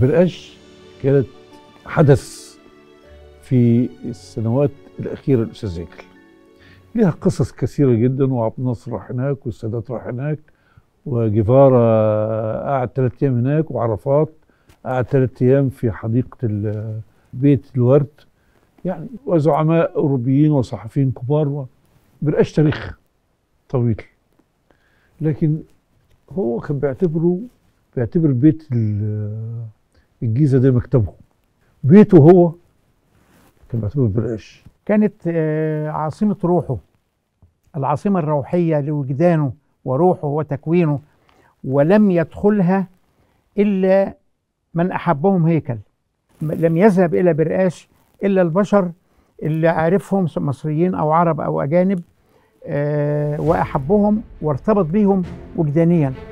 برقاش كانت حدث في السنوات الأخيرة الأستاذ هيكل ليها قصص كثيرة جدا وعبد الناصر راح هناك والسادات راح هناك وجيفارا قعد ثلاث أيام هناك وعرفات قعد ثلاث أيام في حديقة ال- بيت الورد يعني وزعماء أوروبيين وصحفيين كبار برقاش تاريخ طويل لكن هو كان بيعتبره بيعتبر بيت ال- الجيزة ده مكتبه بيته هو كان بيعتبره برقاش كانت آه، عاصمة روحه العاصمة الروحية لوجدانه وروحه وتكوينه ولم يدخلها إلا من أحبهم هيكل م- لم يذهب إلى برقاش إلا البشر اللي عارفهم مصريين أو عرب أو أجانب آه، وأحبهم وارتبط بهم وجدانيا